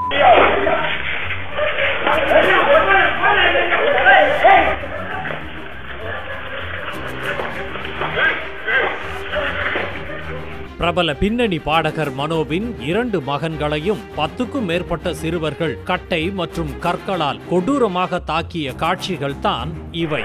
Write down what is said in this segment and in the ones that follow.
பிரபல பின்னணி பாடகர் மனோவின் இரண்டு மகன்களையும் பத்துக்கும் மேற்பட்ட சிறுவர்கள் கட்டை மற்றும் கற்களால் கொடூரமாக தாக்கிய காட்சிகள்தான் இவை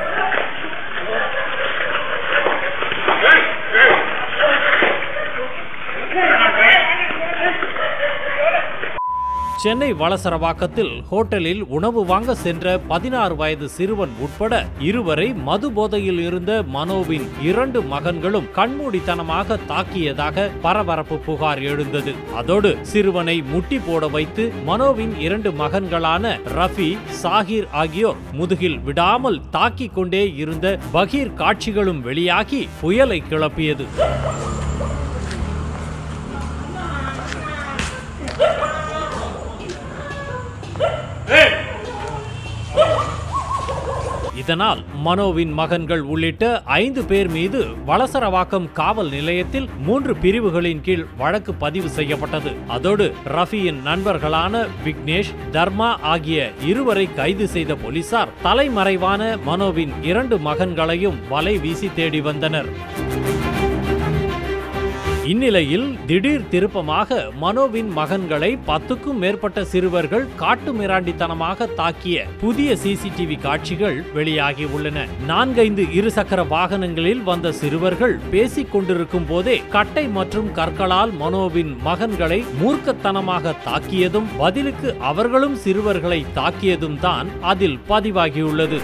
சென்னை வளசரவாக்கத்தில் ஹோட்டலில் உணவு வாங்க சென்ற பதினாறு வயது சிறுவன் உட்பட இருவரை மது போதையில் இருந்த மனோவின் இரண்டு மகன்களும் கண்மூடித்தனமாக தாக்கியதாக பரபரப்பு புகார் எழுந்தது அதோடு சிறுவனை முட்டி போட வைத்து மனோவின் இரண்டு மகன்களான ரஃபி சாகிர் ஆகியோர் முதுகில் விடாமல் தாக்கிக் கொண்டே இருந்த பகீர் காட்சிகளும் வெளியாகி புயலை கிளப்பியது இதனால் மனோவின் மகன்கள் உள்ளிட்ட ஐந்து பேர் மீது வளசரவாக்கம் காவல் நிலையத்தில் மூன்று பிரிவுகளின் கீழ் வழக்கு பதிவு செய்யப்பட்டது அதோடு ரஃபியின் நண்பர்களான விக்னேஷ் தர்மா ஆகிய இருவரை கைது செய்த போலீசார் தலைமறைவான மனோவின் இரண்டு மகன்களையும் வலை வீசி தேடி வந்தனர் இந்நிலையில் திடீர் திருப்பமாக மனோவின் மகன்களை பத்துக்கும் மேற்பட்ட சிறுவர்கள் காட்டு மிராண்டித்தனமாக தாக்கிய புதிய சிசிடிவி காட்சிகள் வெளியாகி உள்ளன நான்கைந்து இருசக்கர வாகனங்களில் வந்த சிறுவர்கள் பேசிக் கொண்டிருக்கும் போதே கட்டை மற்றும் கற்களால் மனோவின் மகன்களை மூர்க்கத்தனமாக தாக்கியதும் பதிலுக்கு அவர்களும் சிறுவர்களை தாக்கியதும் தான் அதில் பதிவாகியுள்ளது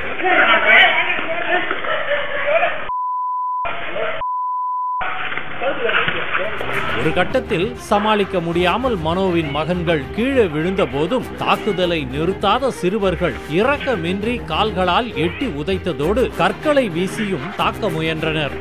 ஒரு கட்டத்தில் சமாளிக்க முடியாமல் மனோவின் மகன்கள் கீழே விழுந்த போதும் தாக்குதலை நிறுத்தாத சிறுவர்கள் இரக்கமின்றி கால்களால் எட்டி உதைத்ததோடு கற்களை வீசியும் தாக்க முயன்றனர்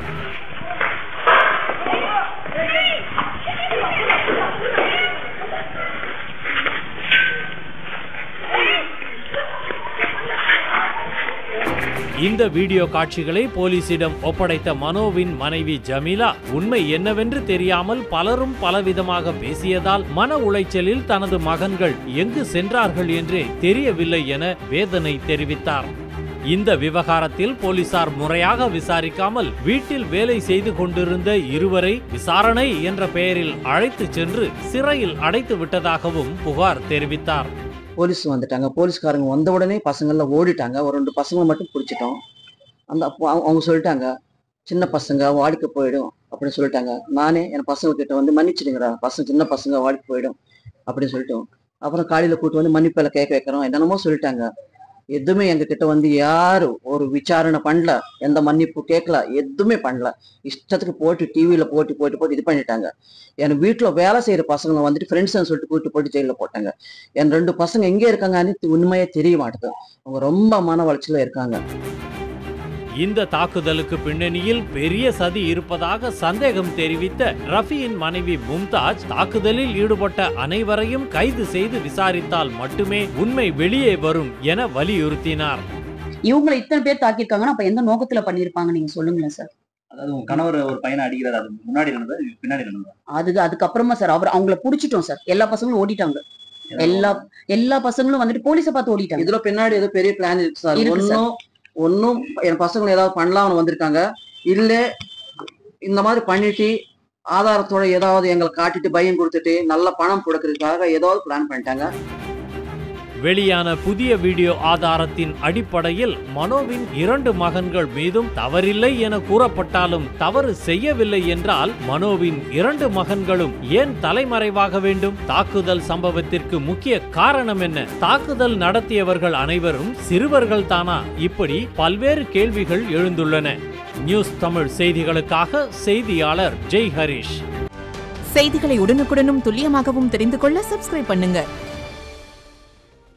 இந்த வீடியோ காட்சிகளை போலீசிடம் ஒப்படைத்த மனோவின் மனைவி ஜமீலா உண்மை என்னவென்று தெரியாமல் பலரும் பலவிதமாக பேசியதால் மன உளைச்சலில் தனது மகன்கள் எங்கு சென்றார்கள் என்றே தெரியவில்லை என வேதனை தெரிவித்தார் இந்த விவகாரத்தில் போலீசார் முறையாக விசாரிக்காமல் வீட்டில் வேலை செய்து கொண்டிருந்த இருவரை விசாரணை என்ற பெயரில் அழைத்துச் சென்று சிறையில் அடைத்து விட்டதாகவும் புகார் தெரிவித்தார் போலீஸ் வந்துட்டாங்க போலீஸ்காரங்க வந்த உடனே பசங்கள்லாம் ஓடிட்டாங்க ஒரு ரெண்டு பசங்களை மட்டும் பிடிச்சிட்டோம் அந்த அப்போ அவங்க அவங்க சொல்லிட்டாங்க சின்ன பசங்க வாடிக்கை போயிடும் அப்படின்னு சொல்லிட்டாங்க நானே என் பசங்க கிட்ட வந்து மன்னிச்சிடுங்கடா பசங்க சின்ன பசங்க வாடிக்கை போயிடும் அப்படின்னு சொல்லிட்டோம் அப்புறம் காலையில கூட்டு வந்து மன்னிப்பில் கேட்க வைக்கிறோம் என்னென்னமோ சொல்லிட்டாங்க எதுவுமே எங்க கிட்ட வந்து யாரும் ஒரு விசாரணை பண்ணல எந்த மன்னிப்பு கேட்கல எதுவுமே பண்ணல இஷ்டத்துக்கு போட்டு டிவியில போட்டு போட்டு போட்டு இது பண்ணிட்டாங்க என் வீட்டுல வேலை செய்யற பசங்களை வந்துட்டு ஃப்ரெண்ட்ஸ்னு சொல்லிட்டு கூட்டு போட்டு ஜெயில போட்டாங்க என் ரெண்டு பசங்க எங்கே இருக்காங்கன்னு உண்மையே தெரிய மாட்டேது அவங்க ரொம்ப மன வளர்ச்சியில இருக்காங்க இந்த தாக்குதலுக்கு பின்னணியில் பெரிய சதி இருப்பதாக சந்தேகம் தெரிவித்த ரஃபியின் மனைவி மும்தாஜ் தாக்குதலில் ஈடுபட்ட அனைவரையும் கைது செய்து விசாரித்தால் மட்டுமே உண்மை வெளியே வரும் என வலியுறுத்தினார் இவங்களை இத்தனை பேர் தாக்கியிருக்காங்கன்னா அப்ப எந்த நோக்கத்துல பண்ணிருப்பாங்க நீங்க சொல்லுங்களேன் சார் அதாவது உங்க கணவர் ஒரு பையனை அடிக்கிறார் அது முன்னாடி நடந்தது இது பின்னாடி நடந்தது அது அதுக்கப்புறமா சார் அவர் அவங்கள புடிச்சிட்டோம் சார் எல்லா பசங்களும் ஓடிட்டாங்க எல்லா எல்லா பசங்களும் வந்துட்டு போலீஸை பார்த்து ஓடிட்டாங்க இதுல பின்னாடி ஏதோ பெரிய பிளான் இருக்கு சார் இருக்கு சார். ஒன்னும் ஒன்னும் என் பசங்க ஏதாவது பண்ணலாம்னு வந்திருக்காங்க இல்ல இந்த மாதிரி பண்ணிட்டு ஆதாரத்தோட ஏதாவது எங்களை காட்டிட்டு பயம் கொடுத்துட்டு நல்ல பணம் கொடுக்கறதுக்காக ஏதாவது பிளான் பண்ணிட்டாங்க வெளியான புதிய வீடியோ ஆதாரத்தின் அடிப்படையில் மனோவின் இரண்டு மகன்கள் மீதும் தவறில்லை என கூறப்பட்டாலும் தவறு செய்யவில்லை என்றால் மனோவின் இரண்டு மகன்களும் ஏன் தலைமறைவாக வேண்டும் தாக்குதல் சம்பவத்திற்கு முக்கிய காரணம் என்ன தாக்குதல் நடத்தியவர்கள் அனைவரும் சிறுவர்கள் தானா இப்படி பல்வேறு கேள்விகள் எழுந்துள்ளன நியூஸ் தமிழ் செய்திகளுக்காக செய்தியாளர் ஜெய் ஹரிஷ் செய்திகளை உடனுக்குடனும் துல்லியமாகவும் தெரிந்து கொள்ள சப்ஸ்கிரைப் பண்ணுங்க